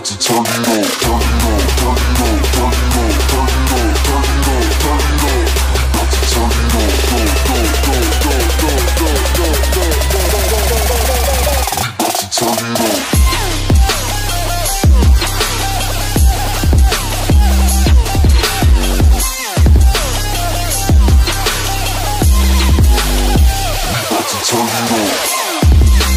about to turn it on, turn it on, turn it on, turn it on, turn it on, turn it on, turn it on. About to turn it on, go, go, go, go, go, go, go, go, go, go, go, go, go. We about to turn it on. We about to turn it on.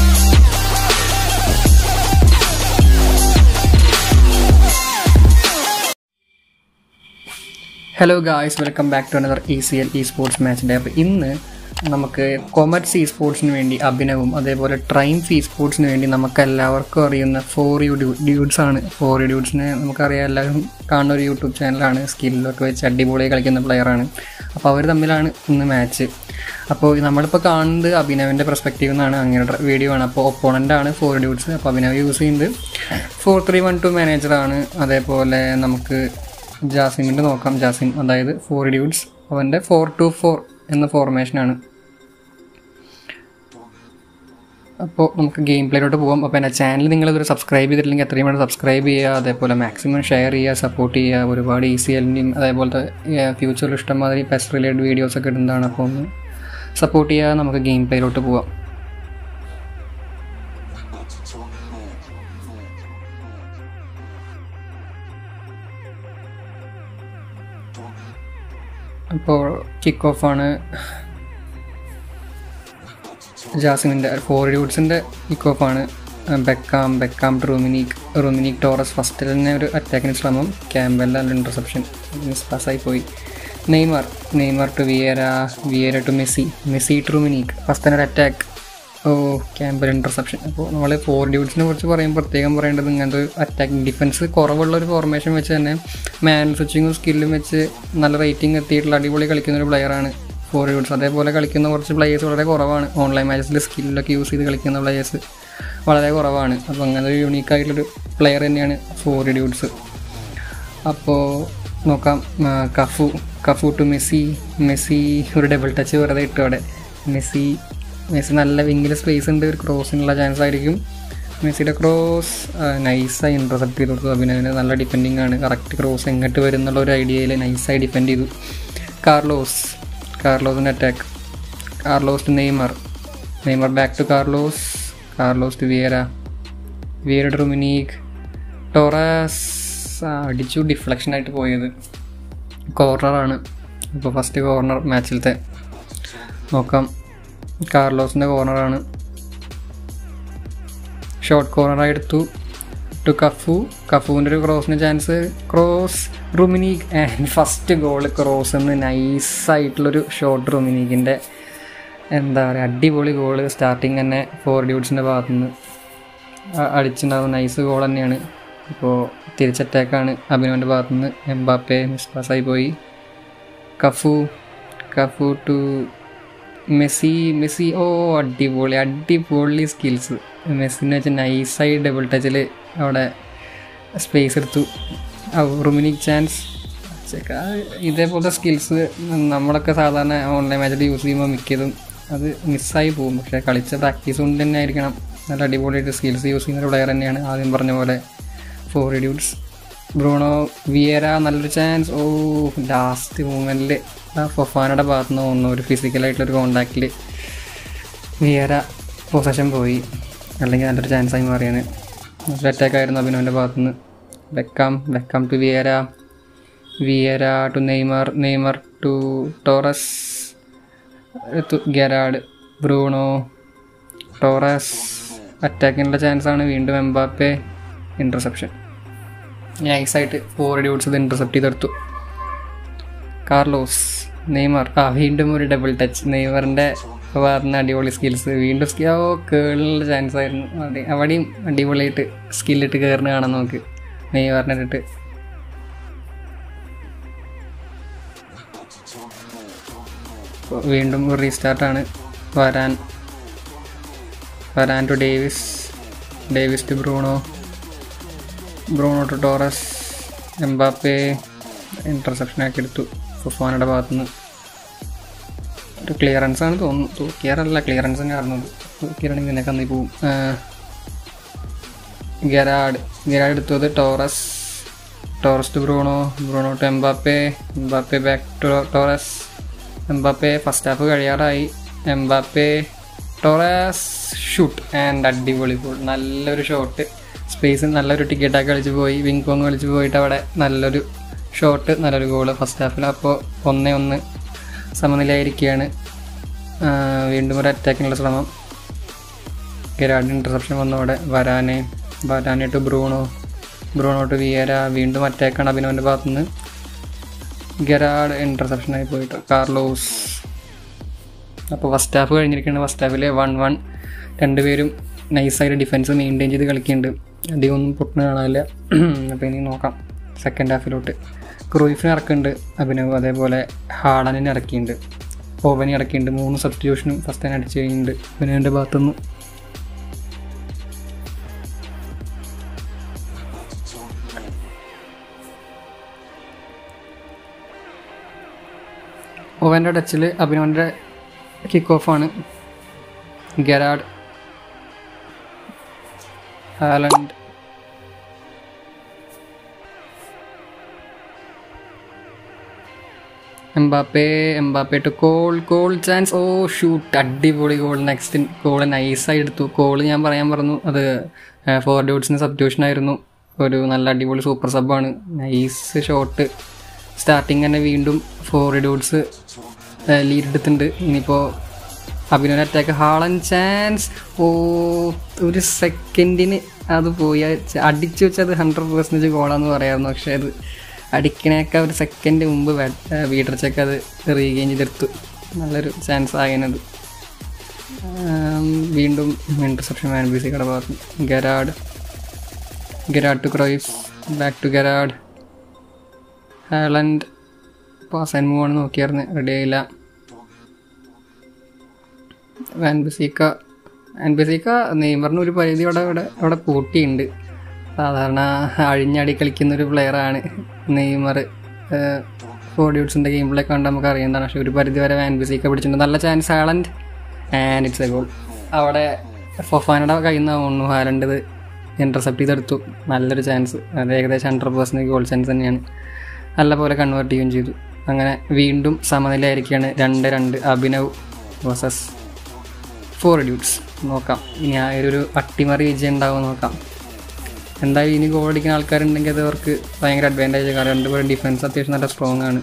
Hello guys welcome back to another E C L E sports match day അപ്പോൾ ഇന്ന് നമുക്ക് comets E സ്പോർട്സിന് വേണ്ടി അഭിനവും അതേപോലെ Triumf E സ്പോർട്സിന് വേണ്ടി നമുക്ക് എല്ലാവർക്കും അറിയുന്ന ഫോർ യു ഡ്യൂഡ്സ് ആണ് ഫോർ യു ഡ്യൂഡ്സിനെ നമുക്കറിയാം എല്ലാവരും കാണുന്ന ഒരു യൂട്യൂബ് ചാനലാണ് സ്കില്ലൊക്കെ വെച്ച് അടിപൊളിയായി കളിക്കുന്ന പ്ലെയറാണ് അപ്പോൾ അവർ തമ്മിലാണ് ഇന്ന് മാച്ച് അപ്പോൾ നമ്മളിപ്പോൾ കാണുന്നത് അഭിനവിൻ്റെ പെർസ്പെക്റ്റീവ് എന്നാണ് അങ്ങനെ വീഡിയോ ആണ് അപ്പോൾ ഒപ്പോണൻ്റ് ആണ് ഫോർ ഡ്യൂഡ്സ് അപ്പോൾ അഭിനവ് യൂസ് ചെയ്യുന്നത് ഫോർ ത്രീ വൺ ടു മാനേജറാണ് അതേപോലെ നമുക്ക് ജാസിമിൻ്റെ നോക്കാം ജാസിം അതായത് ഫോർ ഡ്യൂഡ്സ് അവൻ്റെ ഫോർ ടു ഫോർ എന്ന ഫോർമേഷനാണ് അപ്പോൾ നമുക്ക് ഗെയിം പ്ലേയിലോട്ട് പോകാം അപ്പോൾ എൻ്റെ ചാനൽ നിങ്ങൾ ഇതൊരു സബ്സ്ക്രൈബ് ചെയ്തിട്ടില്ലെങ്കിൽ എത്രയും വേണം സബ്സ്ക്രൈബ് ചെയ്യുക അതേപോലെ മാക്സിമം ഷെയർ ചെയ്യുക സപ്പോർട്ട് ചെയ്യുക ഒരുപാട് ഈസി എല്ലിൻ്റെയും അതേപോലത്തെ ഫ്യൂച്ചറിൽ ഇഷ്ടംമാതിരി പെസ്റ്റ് റിലേറ്റഡ് വീഡിയോസൊക്കെ ഇടുന്നതാണ് അപ്പോൾ ഒന്ന് സപ്പോർട്ട് ചെയ്യുക നമുക്ക് ഗെയിം പ്ലേയിലോട്ട് പോവാം അപ്പോൾ കിക്ക് ഓഫാണ് ജാസിമിൻ്റെ ഫോർ ഡ്യൂഡ്സിൻ്റെ കിക്ക് ഓഫാണ് Beckham Beckham to Rummenigge Rummenigge Torres ഫസ്റ്റിൽ തന്നെ ഒരു അറ്റാക്കിന് ശ്രമം ക്യാമ്പല്ല ഇൻ്റർസെപ്ഷൻ മിസ് പാസ്സായി പോയി Neymar Neymar to Vieira Vieira to Messi Messi to Rummenigge first തന്നെ ഒരു അറ്റാക്ക് ഓ ക്യാമ്പൽ ഇൻ്റർസെപ്ഷൻ അപ്പോൾ നമ്മൾ ഫോർ ഡ്യൂഡ്സിനെ കുറിച്ച് പറയുമ്പോൾ പ്രത്യേകം പറയേണ്ടത് ഇങ്ങനത്തെ ഒരു അറ്റാക്കിംഗ് ഡിഫൻസ് കുറവുള്ള ഒരു ഫോർമേഷൻ വെച്ച് തന്നെ മാൻ സ്വിച്ചിങ്ങും സ്കില്ലും വെച്ച് നല്ല റേറ്റിംഗ് എത്തിയിട്ടുള്ള അടിപൊളി കളിക്കുന്ന ഒരു പ്ലെയറാണ് ഫോർ ഡ്യൂഡ്സ് അതേപോലെ കളിക്കുന്ന കുറച്ച് പ്ലേയേഴ്സ് വളരെ കുറവാണ് ഓൺലൈൻ മാച്ചസിൽ സ്കില്ലൊക്കെ യൂസ് ചെയ്ത് കളിക്കുന്ന പ്ലേയേഴ്സ് വളരെ കുറവാണ് അപ്പോൾ അങ്ങനെ ഒരു യൂണീക്ക് ആയിട്ടുള്ളൊരു പ്ലെയർ തന്നെയാണ് ഫോർ ഡ്യൂഡ്സ് അപ്പോൾ നോക്കാം ആ, Cafu Cafu to Messi Messi ഒരു ഡബിൾ ടച്ച് വെറുതെ ഇട്ടു അവിടെ മെസ്സി മെസ്സി നല്ല വിങ്ങിൽ സ്പേസ് ഉണ്ട് ഒരു ക്രോസിനുള്ള ചാൻസ് ആയിരിക്കും മെസ്സിയുടെ ക്രോസ് നൈസായി ഇൻ്റർസെപ്റ്റ് ചെയ്ത് കൊടുത്തു അഭിനവിന് നല്ല ഡിപ്പെൻഡിങ് ആണ് കറക്റ്റ് ക്രോസ് എങ്ങോട്ട് വരും എന്നുള്ള ഒരു ഐഡിയയിൽ നൈസായി ഡിപ്പെൻഡ് ചെയ്തു കാർലോസ് കാർലോസിൻ്റെ attack Carlos to Neymar Neymar back to Carlos Carlos to Vieira Vieira to Rummenigge Torres ആ, അടിച്ചു ഡിഫ്ലക്ഷൻ ആയിട്ട് പോയത് കോർണറാണ് ഇപ്പോൾ ഫസ്റ്റ് കോർണർ മാച്ചിലത്തെ നോക്കാം കാർലോസിൻ്റെ കോർണറാണ് ഷോർട്ട് കോർണറായി എടുത്തു ടു കഫു കഫുവിൻ്റെ ഒരു ക്രോസിന് chance cross Rummenigge and first goal cross എന്ന് നൈസായിട്ടുള്ളൊരു ഷോട്ട് റുമിനീക്കിൻ്റെ എന്താ പറയുക അടിപൊളി ഗോള് സ്റ്റാർട്ടിങ് തന്നെ ഫോർ ഡ്യൂട്ട്സിൻ്റെ ഭാഗത്തുനിന്ന് അടിച്ചിട്ടുണ്ടാകുന്ന നൈസ് ഗോൾ തന്നെയാണ് ഇപ്പോൾ തിരിച്ചറ്റാക്കാണ് അഭിനവൻ്റെ ഭാഗത്തുനിന്ന് എംബാപ്പെ മിസ് പാസ്സായി പോയി Cafu Cafu to Messi Messi ഓ അടിപൊളി അടിപൊളി സ്കിൽസ് മെസ്സിനെ വെച്ച് നൈസായി ഡബിൾ ടച്ചിൽ അവിടെ സ്പേസ് എടുത്തു റുമിനിക് ചാൻസ് ഇതേപോലത്തെ സ്കിൽസ് നമ്മളൊക്കെ സാധാരണ ഓൺലൈൻ മാച്ചിൽ യൂസ് ചെയ്യുമ്പോൾ മിക്കതും അത് മിസ്സായി പോകും പക്ഷേ കളിച്ച പ്രാക്ടീസ് കൊണ്ട് തന്നെ ആയിരിക്കണം നല്ല അടിപൊളിയായിട്ട് സ്കിൽസ് യൂസ് ചെയ്യുന്ന ഒരു പ്ലെയർ തന്നെയാണ് ആദ്യം പറഞ്ഞ പോലെ ഫോർ ഡ്യൂട്ട്സ് ബ്രൂണോ വിയര നല്ലൊരു ചാൻസ് ഓ ലാസ്റ്റ് മൂമെൻറ്റിൽ ആ ഫൊഫാനയുടെ ഭാഗത്ത് നിന്ന് തോന്നുന്നു ഒരു ഫിസിക്കലായിട്ടുള്ളൊരു കോണ്ടാക്റ്റിൽ വിയര പൊസഷൻ പോയി അല്ലെങ്കിൽ നല്ലൊരു ചാൻസായി മാറിയാണ് നല്ലൊരു അറ്റാക്ക് ആയിരുന്നു അഭിനവൻ്റെ ഭാഗത്തുനിന്ന് Beckham Beckham to Vieira Vieira to Neymar Neymar to Torres Gerrard Bruno Torres അറ്റാക്കിനുള്ള ചാൻസാണ് വീണ്ടും എംബാപ്പെ ഇൻ്റർസെപ്ഷൻ നൈസായിട്ട് ഫോർ ഡ്യൂട്ട്സ് ഇത് ഇൻ്റർസെപ്റ്റ് ചെയ്തെടുത്തു കാർലോസ് നെയ്മർ ആ വീണ്ടും ഒരു ഡബിൾ ടച്ച് നെയ്മറിൻ്റെ പറഞ്ഞ അടിപൊളി സ്കിൽസ് വീണ്ടും സ്കി ഓ കേളിനുള്ള ചാൻസ് ആയിരുന്നു അടി അവിടെയും അടിപൊളിയായിട്ട് സ്കില്ലിട്ട് കയറുന്ന കാണാം നമുക്ക് നെയ്മറിനെ ഇട്ടിട്ട് അപ്പോൾ വീണ്ടും ഒരു റീസ്റ്റാർട്ടാണ് Varane Varane to Davies Davies to Bruno Bruno to Torres Mbappe interception ആക്കി എടുത്തു ഫുഫാനയുടെ ഭാഗത്തുനിന്ന് ഒരു ക്ലിയറൻസ് ആണ് തോന്നുന്നു തൂക്കിയാറല്ല ക്ലിയറൻസ് തന്നെ ആയിരുന്നു തൂക്കിയാണെങ്കിൽ നിനക്ക് അന്നീ പോവും ഗെറാഡ് ഗെറാഡ് എടുത്തത് Torres Torres to Bruno Bruno to Mbappe Mbappe back to Torres Mbappe first half കഴിയാറായി എംബാപ്പെ ടോറസ് ഷൂട്ട് ആൻഡ് അടിപൊളി ഗോൾ നല്ലൊരു ഷോട്ട് സ്പേസ് നല്ലൊരു ടിക്കറ്റാക്കി കളിച്ച് പോയി വിങ് കോങ് കളിച്ച് പോയിട്ട് അവിടെ നല്ലൊരു ഷോട്ട് നല്ലൊരു ഗോള് ഫസ്റ്റ് ഹാഫിൽ അപ്പോൾ ഒന്നേ ഒന്ന് സമനിലയായിരിക്കുകയാണ് ആ, വീണ്ടും ഒരു അറ്റാക്കിനുള്ള ശ്രമം ഗെരാഡ് ഇൻ്റർസെപ്ഷൻ വന്നവിടെ Varane Varane to Bruno Bruno to Vieira വീണ്ടും അറ്റാക്കാണ് അഭിനവൻ്റെ ഭാഗത്തുനിന്ന് ഗെരാഡ് ഇൻ്റർസെപ്ഷനായി പോയിട്ട് കാർലോസ് അപ്പോൾ ഫസ്റ്റ് ഹാഫ് കഴിഞ്ഞിരിക്കുന്നത് ഫസ്റ്റ് ഹാഫിൽ വൺ വൺ രണ്ടുപേരും നൈസായിട്ട് ഡിഫൻസ് മെയിൻറ്റെയിൻ ചെയ്ത് കളിക്കുന്നുണ്ട് അധികം ഒന്നും പൊട്ടുന്ന കാണാനില്ല അപ്പോൾ ഇനി നോക്കാം സെക്കൻഡ് ഹാഫിലോട്ട് ക്രൂയിഫിനെ ഇറക്കുന്നുണ്ട് അഭിനവ് അതേപോലെ ഹാളനിനെ ഇറക്കിയിട്ടുണ്ട് ഓവനെ ഇറക്കിയിട്ടുണ്ട് മൂന്ന് സബ്സ്റ്റിറ്റ്യൂഷനും ഫസ്റ്റ് തന്നെ അടിച്ച് കഴിഞ്ഞിട്ടുണ്ട് അഭിനവിൻ്റെ ഭാഗത്തുനിന്ന് ഓവൻ്റെ ടച്ചിൽ അഭിനവൻ്റെ കിക്ക് ഓഫാണ് Gerrard Haaland Mbappe Mbappe to Cole Cole chance ഓ ഷൂട്ട് അടിപൊളി ഗോൾ നെക്സ്റ്റ് ഗോൾ നൈസായി എടുത്തു കോൾ ഞാൻ പറയാൻ പറഞ്ഞു അത് ഫോർ ഡ്യൂട്ട്സിന് സബ്റ്റ്യൂഷൻ ആയിരുന്നു ഒരു നല്ല അടിപൊളി സൂപ്പർ സബ്ബാണ് നൈസ് ഷോട്ട് സ്റ്റാർട്ടിങ് തന്നെ വീണ്ടും ഫോർ ഡ്യൂട്ട്സ് ലീഡ് എടുത്തിട്ടുണ്ട് ഇനിയിപ്പോൾ അഭിനയ അറ്റാക്ക് ഹാളൻ ചാൻസ് ഓ ഒരു സെക്കൻഡിന് അത് പോയി അത് അടിച്ചു വെച്ചത് ഹൺഡ്രഡ് പെർസെൻറ്റേജ് ഗോളാന്ന് പറയാമായിരുന്നു പക്ഷേ അത് അടിക്കണേക്കാൾ ഒരു സെക്കൻഡ് മുമ്പ് വീട്ടർ ചെക്ക് അത് റീഗെയിൻ ചെയ്തെടുത്തു നല്ലൊരു ചാൻസ് ആയനത് ആം, വീണ്ടും ഇൻ്റർസെപ്ഷൻ വാൻ ബി സി കട ഭാഗത്ത് Gerrard Gerrard to Cruyff back to Gerrard Haaland pass and move ആണ് നോക്കിയായിരുന്നു റെഡി ആയില്ല വാൻ ബിസീക്ക വാൻ ബിസീക്ക നെയ്മറിന് ഒരു പരിധി അവിടെ അവിടെ അവിടെ പൂട്ടിയുണ്ട് സാധാരണ അഴിഞ്ഞാടി കളിക്കുന്ന ഒരു പ്ലെയറാണ് നെയ്മർ ഫോർഡ്യൂട്ട്സിൻ്റെ ഗെയിം പ്ലേ കണ്ട് നമുക്ക് അറിയേണ്ടതാണ് പക്ഷേ ഒരു പരിധി വരെ വാൻ ബിസീക്ക പിടിച്ചിട്ടുണ്ട് നല്ല chance Haaland and it's a goal അവിടെ ഫൊഫാനയുടെ കയ്യിൽ നിന്ന് തോന്നുന്നു ഹാലൻഡ് ഇത് ഇൻ്റർസെപ്റ്റ് ചെയ്തെടുത്തു നല്ലൊരു ചാൻസ് അത് ഏകദേശം ഹൺഡ്രഡ് പെർസെൻറ്റ് ഗോൾ ചാൻസ് തന്നെയാണ് നല്ല പോലെ കൺവേർട്ട് ചെയ്യുകയും ചെയ്തു അങ്ങനെ വീണ്ടും സമനിലയായിരിക്കുകയാണ് രണ്ട് രണ്ട് അഭിനവ് വേഴ്സസ് ഫോർ ഡ്യൂട്ട്സ് നോക്കാം ഇനി ആ ഒരു അട്ടിമറി വിജയം ഉണ്ടാവും നോക്കാം എന്തായാലും ഇനി ഗോൾ അടിക്കുന്ന ആൾക്കാരുണ്ടെങ്കിൽ അത് അവർക്ക് ഭയങ്കര അഡ്വാൻറ്റേജ് കാരണം രണ്ടുപേരും ഡിഫൻസ് അത്യാവശ്യം നല്ല സ്ട്രോങ് ആണ്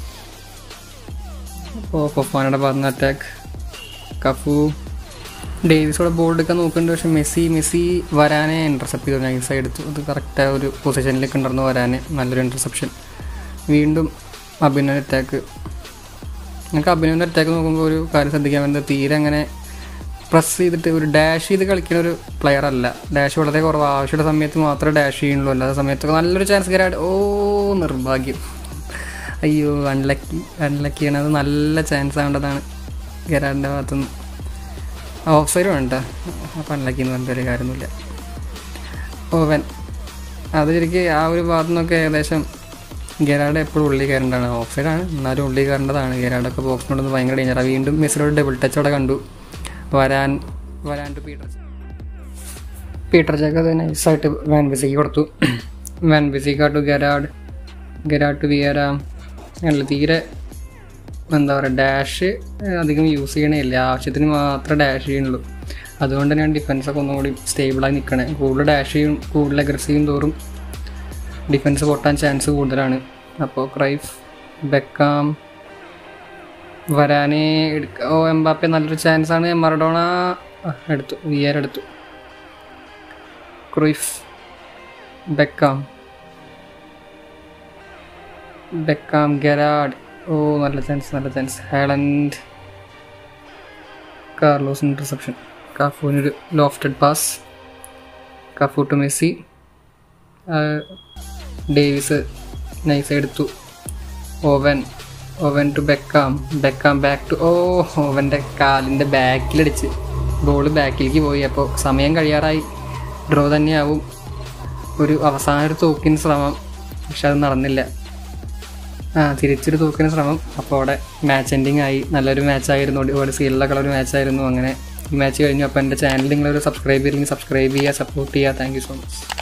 അപ്പോൾ ഫൊഫാനയുടെ ഭാഗത്ത് അറ്റാക്ക് കഫു ഡേവിസോടെ ബോൾ എടുക്കാൻ നോക്കുന്നുണ്ട് പക്ഷെ മെസ്സി മെസ്സി വരാനെ ഇൻ്റർസെപ്റ്റ് ചെയ്തു നൈസായി എടുത്തു അത് കറക്റ്റായ ഒരു പൊസിഷനിലേക്ക് ഉണ്ടായിരുന്നു വരാനെ നല്ലൊരു ഇൻ്റർസെപ്ഷൻ വീണ്ടും അഭിനവ് അറ്റാക്ക് ഞങ്ങൾക്ക് അഭിനവിൻ്റെ അറ്റാക്ക് നോക്കുമ്പോൾ ഒരു കാര്യം ശ്രദ്ധിക്കാൻ വേണ്ടത് തീരെ അങ്ങനെ പ്രസ് ചെയ്തിട്ട് ഒരു ഡാഷ് ചെയ്ത് കളിക്കുന്ന ഒരു പ്ലെയർ അല്ല ഡാഷ് വളരെ കുറവ് ആവശ്യമുള്ള സമയത്ത് മാത്രമേ ഡാഷ് ചെയ്യുള്ളൂ അല്ലാത്ത സമയത്തൊക്കെ നല്ലൊരു ചാൻസ് കയറാട് ഓ നിർഭാഗ്യം അയ്യോ അൺലക്കി അൺലക്കിയാണ് അത് നല്ല ചാൻസ് ആവേണ്ടതാണ് ഗരാഡിൻ്റെ ഭാഗത്തുനിന്ന് ഓഫ് സൈഡ് വേണ്ട അപ്പം അൺലക്കി എന്ന് പറഞ്ഞിട്ട് ഒരു കാര്യമൊന്നുമില്ല ഓവൻ അത് ശരിക്കും ആ ഒരു ഭാഗത്തു നിന്നൊക്കെ ഏകദേശം ഗെരാഡ് എപ്പോഴും ഉള്ളി കയറേണ്ടതാണ് ഓഫ് സൈഡാണ് എന്നാലും ഉള്ളി കയറേണ്ടതാണ് ഗെരാഡൊക്കെ ബോക്സിനോടൊന്ന് ഭയങ്കര ഡേഞ്ചറാണ് വീണ്ടും മെസ്സിലോട് ഡബിൾ ടച്ച് അവിടെ കണ്ടു വരാൻ Varane to Peter Peter Jack അത് നൈസായിട്ട് വാൻ ബിസിക്ക് കൊടുത്തു Wan Bissaka to Gerrard Gerrard to Vieira അല്ല തീരെ എന്താ പറയുക ഡാഷ് അധികം യൂസ് ചെയ്യണില്ല ആവശ്യത്തിന് മാത്രമേ ഡാഷ് ചെയ്യുന്നുള്ളൂ അതുകൊണ്ട് തന്നെയാണ് ഡിഫൻസൊക്കെ ഒന്നുകൂടി സ്റ്റേബിളായി നിൽക്കണേ കൂടുതൽ ഡാഷ് ചെയ്യും കൂടുതൽ അഗ്രസീവും തോറും ഡിഫൻസ് പൊട്ടാൻ ചാൻസ് കൂടുതലാണ് അപ്പോൾ ക്രൈഫ് ബെക്കാം വരാനേ എടുക്ക ഓ എംബാപ്പെ നല്ലൊരു ചാൻസ് ആണ് മറഡോണ ആ, എടുത്തു വിയർ എടുത്തു ക്രൂയിഫ് ബെക്കാം ബെക്കാം ഗെരാഡ് ഓ നല്ല ചാൻസ് നല്ല ചാൻസ് ഹാലൻഡ് കാർലോസ് ഇൻ്റർസെപ്ഷൻ കാഫുവിനൊരു lofted pass Cafu to Messi Davies nice എടുത്തു Owen Owen to Beckham Beckham back to ഓ ഓവൻ്റെ കാലിൻ്റെ ബാക്കിലടിച്ച് ബോൾ ബാക്കിലേക്ക് പോയി അപ്പോൾ സമയം കഴിയാറായി ഡ്രോ തന്നെയാവും ഒരു അവസാന ഒരു തൂക്കിന് ശ്രമം പക്ഷെ അത് നടന്നില്ല ആ തിരിച്ചൊരു തൂക്കിന് ശ്രമം അപ്പോൾ അവിടെ മാച്ച് എൻഡിങ് ആയി നല്ലൊരു മാച്ചായിരുന്നു ഒരുപാട് സീലുള്ള കളർ മാച്ചായിരുന്നു അങ്ങനെ ഈ മാച്ച് കഴിഞ്ഞു അപ്പോൾ എൻ്റെ ചാനൽ നിങ്ങളൊരു സബ്സ്ക്രൈബ് ചെയ്തില്ലെങ്കിൽ സബ്സ്ക്രൈബ് ചെയ്യുക സപ്പോർട്ട് ചെയ്യുക താങ്ക് യു സോ മച്ച്